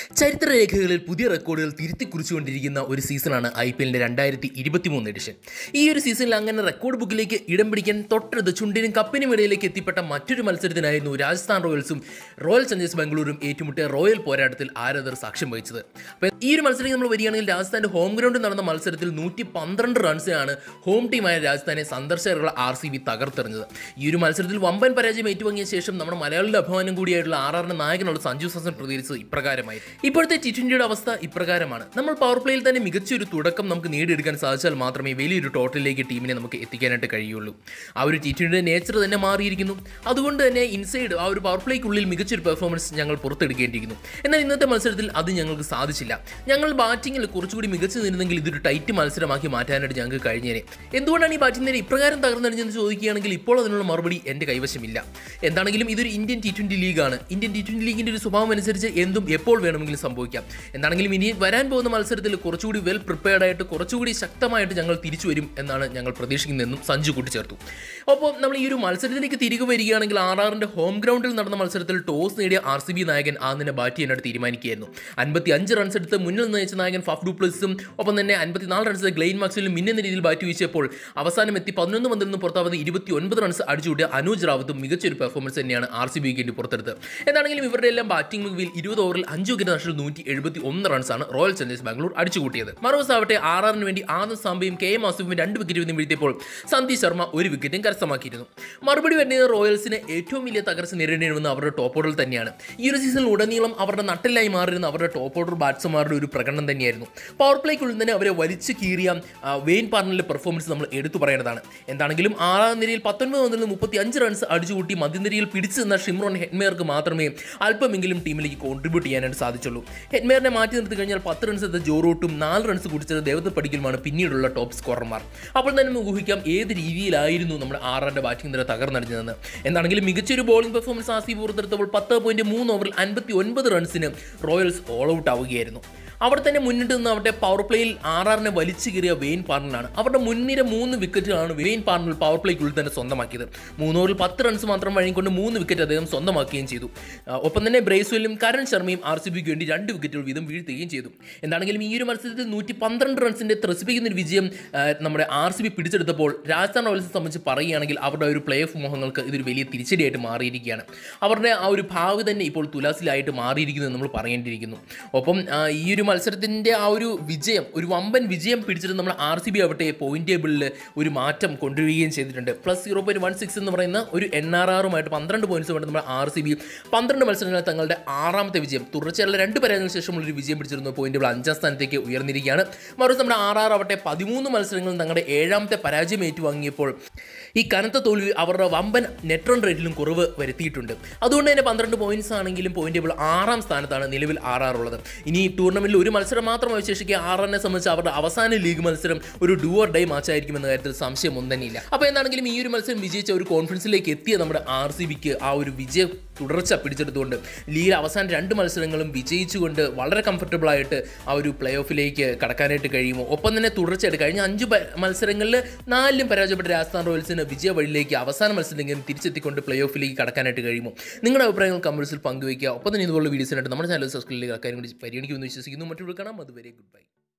ചരിത്രരേഖകളിൽ പുതിയ റെക്കോർഡുകൾ തിരുത്തി കുറിച്ചുകൊണ്ടിരിക്കുന്ന ഒരു സീസണാണ് ഐ പി എല്ലിൻ്റെ രണ്ടായിരത്തി ഇരുപത്തി മൂന്ന് എഡിഷൻ ഈ ഒരു സീസണിൽ അങ്ങനെ റെക്കോർഡ് ബുക്കിലേക്ക് ഇടം പിടിക്കാൻ തൊട്ടടുത്ത് ചുണ്ടിനും കപ്പിനും ഇടയിലേക്ക് എത്തിപ്പെട്ട മറ്റൊരു മത്സരത്തിനായിരുന്നു രാജസ്ഥാൻ റോയൽസും റോയൽ ചലഞ്ചേഴ്സ് ബാംഗ്ലൂരും ഏറ്റുമുട്ടിയ റോയൽ പോരാട്ടത്തിൽ ആരാധകർ സാക്ഷ്യം വഹിച്ചത് അപ്പോൾ ഈ ഒരു മത്സരത്തിൽ നമ്മൾ വരികയാണെങ്കിൽ രാജസ്ഥാൻ്റെ ഹോം ഗ്രൗണ്ടിൽ നടന്ന മത്സരത്തിൽ നൂറ്റി പന്ത്രണ്ട് റൺസിനാണ് ഹോം ടീമായ രാജസ്ഥാനെ സന്ദർശകരുള്ള ആർ സി ബി തകർത്തെറിഞ്ഞത് ഈ ഒരു മത്സരത്തിൽ വമ്പൻ പരാജയം ഏറ്റുവാങ്ങിയ ശേഷം നമ്മുടെ മലയാളിയുടെ അഭിമാനം കൂടിയായിട്ടുള്ള ആർ ആറിന്റെ നായകനുള്ള സഞ്ജു സസൻ പ്രതികരിച്ചത് ഇപ്രകാരമായി ഇപ്പോഴത്തെ ടി ട്വന്റിയുടെ അവസ്ഥ ഇപ്രകാരമാണ് നമ്മൾ പവർ പ്ലേയിൽ തന്നെ മികച്ചൊരു തുടക്കം നമുക്ക് നേടിയെടുക്കാൻ സാധിച്ചാൽ മാത്രമേ വലിയൊരു ടോട്ടലിലേക്ക് ടീമിനെ നമുക്ക് എത്തിക്കാനായിട്ട് കഴിയുള്ളൂ ആ ഒരു ടി ട്വന്റിയുടെ നേച്ചർ തന്നെ മാറിയിരിക്കുന്നു അതുകൊണ്ട് തന്നെ ഇൻസൈഡ് ആ ഒരു പവർ പ്ലേക്കുള്ളിൽ മികച്ചൊരു പെർഫോമൻസ് ഞങ്ങൾ പുറത്തെടുക്കേണ്ടിയിരിക്കുന്നു എന്നാൽ ഇന്നത്തെ മത്സരത്തിൽ അത് ഞങ്ങൾക്ക് സാധിച്ചില്ല ഞങ്ങൾ ബാറ്റിങ്ങിൽ കുറച്ചുകൂടി മികച്ചു നിന്നിരുന്നെങ്കിൽ ഇതൊരു ടൈറ്റ് മത്സരമാക്കി മാറ്റാനായിട്ട് ഞങ്ങൾക്ക് കഴിഞ്ഞേനെ എന്തുകൊണ്ടാണ് ഈ ബാറ്റിംഗ് നേരെ ഇപ്രകാരം തകർന്നടിഞ്ഞെന്ന് ചോദിക്കുകയാണെങ്കിൽ ഇപ്പോൾ അതിനുള്ള മറുപടി എൻ്റെ കൈവശമില്ല എന്താണെങ്കിലും ഇതൊരു ഇന്ത്യൻ ടി ട്വന്റി ലീഗാണ് ഇന്ത്യൻ ടി ട്വന്റി ലീഗിൻ്റെ ഒരു സ്വഭാവം അനുസരിച്ച് എന്തും എപ്പോൾ വേണമെങ്കിലും സംഭവിക്കാം എന്താണെങ്കിലും ഇനി വരാൻ പോകുന്ന മത്സരത്തിൽ കുറച്ചുകൂടി വെൽ പ്രിപ്പയർഡ് ആയിട്ട് കുറച്ചുകൂടി ശക്തമായിട്ട് ഞങ്ങൾ തിരിച്ചു വരും എന്നാണ് ഞങ്ങൾ പ്രതീക്ഷിക്കുന്നതെന്നും സഞ്ജു കൂട്ടിച്ചേർത്തു അപ്പോൾ നമ്മൾ ഈ ഒരു മത്സരത്തിലേക്ക് തിരികെ വരികയാണെങ്കിൽ ആർ ആറിൻ്റെ ഹോം ഗ്രൗണ്ടിൽ നടന്ന മത്സരത്തിൽ ടോസ് നേടിയ ആർ സി ബി നായകൻ ആദ്യം ബാറ്റ് ചെയ്യാനായിട്ട് തീരുമാനിക്കുകയായിരുന്നു അൻപത്തി അഞ്ച് റൺസ് എടുത്ത് മുന്നിൽ നയിച്ച നായകൻ ഫഫ് ഡൂപ്ലസും ഒപ്പം തന്നെ അൻപത്തിനാല് റൺസ് ഗ്ലെയിൻ മാക്സിലും മിന്നുന്ന രീതിയിൽ ബാറ്റ് വീശിയപ്പോൾ അവസാനം എത്തി പതിനൊന്ന് പന്തിൽ നിന്ന് പുറത്താവുന്ന ഇരുപത്തി ഒൻപത് റൺസ് അടിച്ചുകൂട്ടിയ അനുജ് റാവത്തും മികച്ചൊരു പെർഫോമൻസ് തന്നെയാണ് ആർ സി ബിക്ക് വേണ്ടി പുറത്തെടുത്തത് എന്താണെങ്കിലും ഇവരുടെ എല്ലാം ബാറ്റിംഗ് മികവിൽ ഇരുപത് ഓവറിൽ അഞ്ച് വിക്കറ്റ് നഷ്ടത്തിൽ നൂറ്റി എഴുപത്തി ഒന്ന് റൺസാണ് റോയൽ ചലഞ്ചേഴ്സ് ബാംഗ്ലൂർ അടിച്ചുകൂട്ടിയത് മറുവശം ആവട്ടെ ആർ ആറിന് വേണ്ടി ആനന്ദ് സാംബയും കെ എം ആസിഫും രണ്ട് വിക്കറ്റ് വീതം വീഴ്ത്തിയപ്പോൾ സന്ദീപ് ശർമ്മ ഒരു വിക്കറ്റും കരസ്ഥമാക്കിയിരുന്നു മറുപടി വരുന്നത് റോയൽസിന് ഏറ്റവും വലിയ തകർച്ച നേരിടേണ്ടി അവരുടെ ടോപ്പ് ഓർഡറിൽ തന്നെയാണ് ഈ ഒരു സീസണിൽ ഉടനീളം അവരുടെ നട്ടിലായി മാറിയിരുന്ന അവരുടെ ടോപ്പ് ഓർഡർ ബാറ്റ്സ്മാരുടെ ഒരു പ്രകടനം തന്നെയായിരുന്നു പവർ പ്ലേക്കുള്ളിൽ തന്നെ അവരെ വലിച്ചു കീറിയ ആ, വെയിൻ പാർണലിലെ പെർഫോമൻസ് നമ്മൾ എടുത്തു പറയേണ്ടതാണ് എന്താണെങ്കിലും ആറാം നിരയിൽ പത്തൊൻപത് പന്തിൽ നിന്ന് മുപ്പത്തി അഞ്ച് റൺസ് അടിച്ചുകൂട്ടി മധ്യനിരയിൽ പിടിച്ചു നിന്ന ഷിംറോൺ ഹെഡ്മേർക്ക് മാത്രമേ അല്പമെങ്കിലും ടീമിലേക്ക് കോൺട്രിബ്യൂട്ട് ചെയ്യാനായിട്ട് സാധിച്ചുള്ളൂ ഹെഡ്മേറിനെ മാറ്റി നിർത്തി കഴിഞ്ഞാൽ പത്ത് റൺസ് എടുത്ത ജോറൂട്ടും നാല് റൺസ് കുടിച്ചത് ദേവത്തെ പഠിക്കലുമാണ് പിന്നീടുള്ള ടോപ്പ് സ്കോറർമാർ അപ്പോൾ തന്നെ നമുക്ക് ഊഹിക്കാം ഏത് രീതിയിലായിരുന്നു നമ്മുടെ ആറാൻ്റെ ബാറ്റിംഗ് നിര തകർന്നടിഞ്ഞതെന്ന് എന്താണെങ്കിലും മികച്ചൊരു ബോളിംഗ് പെർഫോമൻസ് ആസി പുറത്തെടുത്തപ്പോൾ പത്ത് പോയിന്റ് മൂന്ന് ഓവറിൽ അൻപത്തി ഒൻപത് റൺസിന് റോയൽസ് ഓൾ ഔട്ട് ആവുകയായിരുന്നു അവിടെ തന്നെ മുന്നിട്ട് നിന്ന് അവരുടെ പവർ പ്ലേയിൽ ആറാറിനെ വലിച്ചു കയറിയ വെയിൻ പാർണലാണ് അവരുടെ മുൻനിര മൂന്ന് വിക്കറ്റുകളാണ് വെയിൻ പാർണൽ പവർ പ്ലേക്കുള്ളിൽ തന്നെ സ്വന്തമാക്കിയത് മൂന്ന് ഓവറിൽ പത്ത് റൺസ് മാത്രം വഴങ്ങിക്കൊണ്ട് മൂന്ന് വിക്കറ്റ് അദ്ദേഹം സ്വന്തമാക്കുകയും ചെയ്തു ആ, ഒപ്പം തന്നെ ബ്രേസ്വെല്ലും കരൺ ശർമ്മയും ആർ സി ബിക്ക് വേണ്ടി രണ്ട് വിക്കറ്റുകൾ വീതം വീഴ്ത്തുകയും ചെയ്തു എന്താണെങ്കിലും ഈ ഒരു മത്സരത്തിൽ നൂറ്റി പന്ത്രണ്ട് റൺസിന്റെ ത്രസിപ്പിക്കുന്ന ഒരു വിജയം ആ, നമ്മുടെ ആർ സി ബി പിടിച്ചെടുത്തപ്പോൾ രാജസ്ഥാൻ റോയൽസിനെ സംബന്ധിച്ച് പറയുകയാണെങ്കിൽ അവരുടെ ഒരു പ്ലേ ഓഫ് മോഹങ്ങൾക്ക് ഇതൊരു വലിയ തിരിച്ചടിയായിട്ട് മാറിയിരിക്കുകയാണ് അവരുടെ ആ ഒരു ഭാവി തന്നെ ഇപ്പോൾ തുലാസിലായിട്ട് മാറിയിരിക്കുന്നു എന്ന് നമ്മൾ പറയേണ്ടിയിരിക്കുന്നു ഒപ്പം ആ, ഈ ഒരു മത്സരത്തിൻ്റെ ആ ഒരു വിജയം ഒരു വമ്പൻ വിജയം പിടിച്ചിട്ട് നമ്മൾ ആർ സി ബി ആവട്ടെ പോയിന്റ് ടേബിളിൽ ഒരു മാറ്റം കൊണ്ടുവരികയും ചെയ്തിട്ടുണ്ട് plus zero point one six എന്ന് പറയുന്ന ഒരു എൻ ആർ ആറുമായിട്ട് പന്ത്രണ്ട് പോയിന്റ്സുമായിട്ട് നമ്മൾ ആർ സി ബി പന്ത്രണ്ട് മത്സരങ്ങളിൽ തങ്ങളുടെ ആറാമത്തെ വിജയം തുടർച്ചയുള്ള രണ്ട് പരാജയങ്ങൾക്ക് ശേഷമുള്ള ഒരു വിജയം പിടിച്ചിരുന്നു പോയിന്റ് ടേബിൾ അഞ്ചാം സ്ഥാനത്തേക്ക് ഉയർന്നിരിക്കുകയാണ് മറുവശം നമ്മുടെ ആർ ആർ ആവട്ടെ പതിമൂന്ന് മത്സരങ്ങളിൽ തങ്ങളുടെ ഏഴാമത്തെ പരാജയം ഏറ്റുവാങ്ങിയപ്പോൾ ഈ കനത്ത തോൽവി അവരുടെ വമ്പൻ നെറ്റ് റൺ റേറ്റിലും കുറവ് വരുത്തിയിട്ടുണ്ട് അതുകൊണ്ട് തന്നെ പന്ത്രണ്ട് പോയിന്റ്സ് ആണെങ്കിലും പോയിന്റ് ടേബിൾ ആറാം സ്ഥാനത്താണ് നിലവിൽ ആർ ആർ ഉള്ളത് ഇനി ഈ ടൂർണമെന്റിൽ ഒരു മത്സരം മാത്രം അവശേഷിക്കുക ആർ ആറിനെ സംബന്ധിച്ച് അവരുടെ അവസാന ലീഗ് മത്സരം ഒരു ഡു ഓർ ഡൈ മാച്ച് ആയിരിക്കും എന്ന കാര്യത്തിൽ സംശയം ഒന്നും തന്നെയില്ല അപ്പോൾ എന്താണെങ്കിലും ഈ ഒരു മത്സരം വിജയിച്ച ഒരു കോൺഫിഡൻസിലേക്ക് എത്തിയ നമ്മുടെ ആർ സി ബിക്ക് ആ ഒരു വിജയ തുടർച്ച പിടിച്ചെടുത്തുകൊണ്ട് ലീഗിൽ അവസാന രണ്ട് മത്സരങ്ങളും വിജയിച്ചുകൊണ്ട് വളരെ കംഫർട്ടബിൾ ആയിട്ട് ആ ഒരു പ്ലേ ഓഫിലേക്ക് കടക്കാനായിട്ട് കഴിയുമോ ഒപ്പം തന്നെ തുടർച്ചയായിട്ട് കഴിഞ്ഞ അഞ്ച് പ- മത്സരങ്ങളിൽ നാലിലും പരാജയപ്പെട്ട രാജസ്ഥാൻ റോയൽസിന് വിജയ വഴിയിലേക്ക് അവസാന മത്സരത്തിലെങ്കിലും തിരിച്ചെത്തിക്കൊണ്ട് പ്ലേ ഓഫിലേക്ക് കടക്കാനായിട്ട് കഴിയുമോ നിങ്ങളുടെ അഭിപ്രായങ്ങൾ കമൻസിൽ പങ്കുവയ്ക്കുക ഒപ്പം തന്നെ ഇതുപോലുള്ള വീഡിയോസിനായിട്ട് നമ്മുടെ ചാനൽ സബ്സ്ക്രൈബ് ചെയ്യുക കാര്യം കൂടി പരിഗണിക്കുമെന്ന് വിശ്വസിക്കുന്നു മറ്റൊരു കാണാം അതുവരെ ഗുഡ് ബൈ